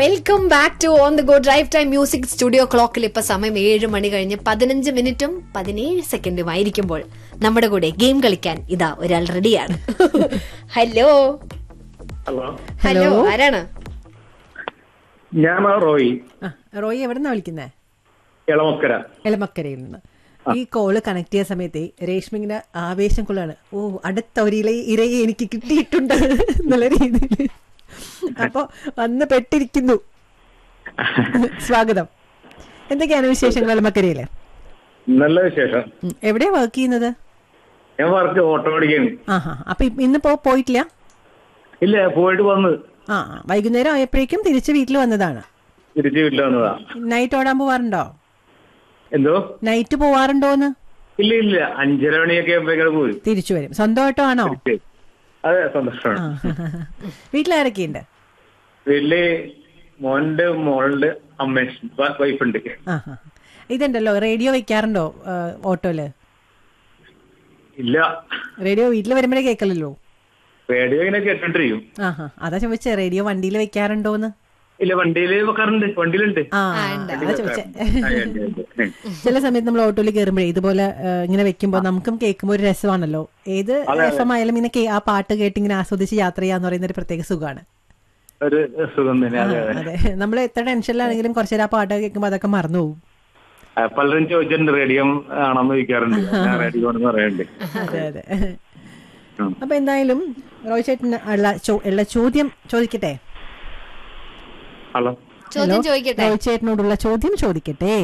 Welcome back to on the go drive time music studio ക്ലോക്കിൽ ഇപ്പൊ സമയം ഏഴ് മണി കഴിഞ്ഞ് പതിനഞ്ച് മിനിറ്റും പതിനേഴ് സെക്കൻഡും ആയിരിക്കുമ്പോൾ നമ്മുടെ കൂടെ ഗെയിം കളിക്കാൻ ഇതാ ഒരാൾ റെഡിയാണ് ഹലോ ഹലോ ഹലോ ആരാണ് ഞാൻ റോയി ആ റോയി എവിടെന്നാ വിളിക്കുന്നേ ഇളമക്കര എളമക്കരയിൽ നിന്ന് ഈ കോള് കണക്ട് ചെയ്യുന്ന സമയത്ത് രേഷ്മിങ്ങനെ ആവേശം കൊള്ളാണ് ഓ അടുത്ത ഒരു ഇല ഇരയെ എനിക്ക് കിട്ടിയിട്ടുണ്ട് എന്നുള്ള രീതിയിൽ അപ്പൊ വന്ന് പെട്ടിരിക്കുന്നു സ്വാഗതം എന്തൊക്കെയാണ് വിശേഷങ്ങൾ എളമക്കരയില് നല്ല വിശേഷം ഉം, എവിടെയാ വർക്ക് ചെയ്യുന്നത് ഞാൻ വർക്ക് ഓട്ടോ ഓടിക്കാണ് ആഹാ അപ്പൊ ഇ- ഇന്ന് പോ പോയിട്ടില്ല ഇല്ല പോയിട്ട് വന്ന് ആ ആ, വൈകുന്നേരം ആയപ്പോഴേക്കും തിരിച്ച് വീട്ടിൽ വന്നതാണ് തിരിച്ച് വീട്ടിൽ വന്നതാ നൈറ്റ് ഓടാൻ പോവാറുണ്ടോ എന്തോ നൈറ്റ് പോവാറുണ്ടോന്ന് ഇല്ല ഇല്ല അഞ്ചര മണിയൊക്കെ ആകുമ്പോഴേക്കും പോയി തിരിച്ചു വരും സ്വന്തം ഓട്ടോ ആണോ അതെ സന്തോഷമാണ് ആ. വീട്ടിലാരൊക്കെയുണ്ട് വീട്ടില് മോനുണ്ട് മോളുണ്ട് അമ്മ വൈഫുണ്ട് ആ ആ. ഇതുണ്ടല്ലോ റേഡിയോ വെക്കാറുണ്ടോ ആ, ഓട്ടോയില് ഇല്ല റേഡിയോ വീട്ടിൽ വരുമ്പോഴേ കേൾക്കലല്ലോ റേഡിയോ ഇങ്ങനെ കേട്ടോണ്ടിരിക്കും ആ ഹാ അതാ ചോദിച്ചേ റേഡിയോ വണ്ടിയിൽ വെക്കാറുണ്ടോന്ന് ഇല്ല വണ്ടിയില് വെക്കാറുണ്ട് വണ്ടിയിലുണ്ട് ആ ഉണ്ട്. അതാ ചോദിച്ചേ ആ, ഉണ്ട്, ഉണ്ട്. ഉം. ചില സമയത്ത് നമ്മൾ ഓട്ടോയിൽ കയറുമ്പോഴേ ഇതുപോലെ ആ, ഇങ്ങനെ വെക്കുമ്പോൾ നമുക്കും കേൾക്കുമ്പോൾ ഒരു രസമാണല്ലോ ഏത് എഫ് എം ആയാലും ഇങ്ങനെ കേ- ആ പാട്ട് കേട്ട് ഇങ്ങനെ ആസ്വദിച്ച് യാത്ര ചെയ്യാന്ന് പറയുന്ന ഒരു പ്രത്യേക സുഖമാണ് ഒരു സുഖം തന്നെ അതെ അതെ അതെ നമ്മൾ എത്ര ടെൻഷനിലാണെങ്കിലും കുറച്ചു നേരം ആ പാട്ട് കേൾക്കുമ്പോൾ അതൊക്കെ മറന്നു പോകും ആ, പലരും ചോദിച്ചിട്ടുണ്ട് റേഡിയോ ആണെന്ന് ചോദിക്കാറുണ്ട് ഞാൻ റേഡിയോ ആണെന്ന് പറയാറുണ്ട് അതെ അതെ ഉം. അപ്പൊ എന്തായാലും റോയ് ചേട്ടന് ഉള്ള ചോ- ഉള്ള ചോദ്യം ചോദിക്കട്ടെ ഹലോ ചോദ്യം ചോദിക്കട്ടെ റോയ് ചേട്ടനോടുള്ള ചോദ്യം ചോദിക്കട്ടെ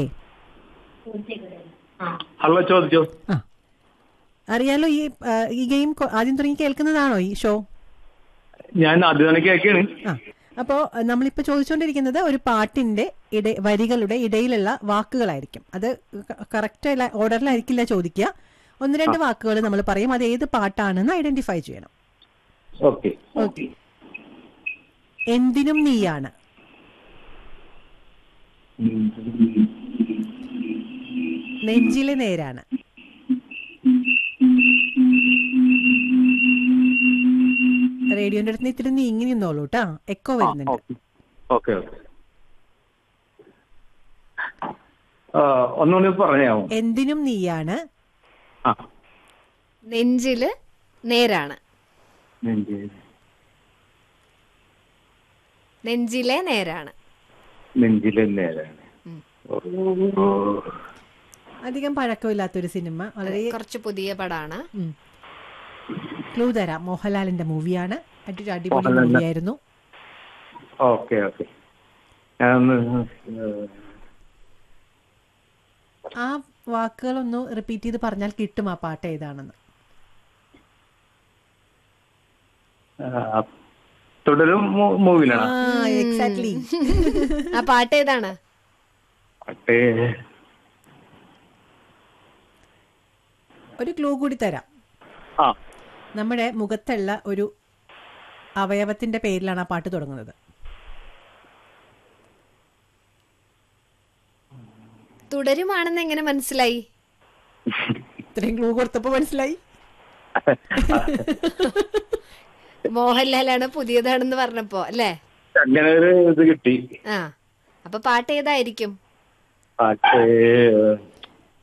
ഹലോ ചോദിച്ചോ ആ അറിയാലോ ഈ ആ, ഈ ഗെയിം കൊ- ആദ്യം തുടങ്ങി കേൾക്കുന്നതാണോ ഈ ഷോ ഞാൻ ആദ്യം കേക്കാണ് ആ അപ്പോ അഹ് നമ്മളിപ്പോ ചോദിച്ചുകൊണ്ടിരിക്കുന്നത് ഒരു പാട്ടിന്റെ ഇട വരികളുടെ ഇടയിലുള്ള വാക്കുകളായിരിക്കും അത് കറക്റ്റ് ഓർഡറിലായിരിക്കില്ല ചോദിക്കുക ഒന്ന് രണ്ട് വാക്കുകൾ നമ്മൾ പറയും അത് ഏത് പാട്ടാണെന്ന് ഐഡന്റിഫൈ ചെയ്യണം ഓക്കെ ഓക്കെ എന്തിനും നീയാണ് നെഞ്ചിലെ നേരാണ് റേഡിയോന്റെ അടുത്ത് ഇത്തിരി നീങ്ങി നിന്നോളൂ കേട്ടാ എക്കോ വരുന്നുണ്ട് ഓക്കെ ഓക്കെ ഒന്നുകൂടി പറഞ്ഞാമോ എന്തിനും നീയാണ് ആ നെഞ്ചില് നേരാണ് നെഞ്ച്- നെഞ്ചിലെ നേരാണ് നെഞ്ചിലെ നേരാണ് ഓ. അധികം പഴക്കമില്ലാത്തൊരു സിനിമ വളരെ കുറച്ച് പുതിയ പടാണ് ക്ലൂ തരാം മോഹൻലാലിന്റെ മൂവിയാണ് അതൊരു അടിപൊളി മോഹൻലാലിന്റെ- മൂവിയായിരുന്നു ഓക്കെ ഓക്കെ ഞാനൊന്ന് ഏഹ്, ആ വാക്കുകളൊന്ന് റിപ്പീറ്റ് ചെയ്ത് പറഞ്ഞാൽ കിട്ടും ആ പാട്ട് ഏതാണെന്ന് ആ, തുടരും മൂ- മൂവിലാണ് ആ എക്സാക്ട്ലി ആ പാട്ട് ഏതാണ് പാട്ട് ഒരു ക്ലൂ കൂടി തരാം ആ നമ്മുടെ മുഖത്തുള്ള ഒരു അവയവത്തിന്റെ പേരിലാണ് ആ പാട്ട് തുടങ്ങുന്നത് തുടരുമാണെന്ന് എങ്ങനെ മനസ്സിലായി ഇത്രയും ക്ലൂ കൊടുത്തപ്പോ മനസ്സിലായി മോഹൻലാലാണ് പുതിയതാണെന്ന് പറഞ്ഞപ്പോ അല്ലേ അങ്ങനെ ഒരു ഇത് കിട്ടി ആ അപ്പൊ പാട്ട് ഏതായിരിക്കും പാട്ട്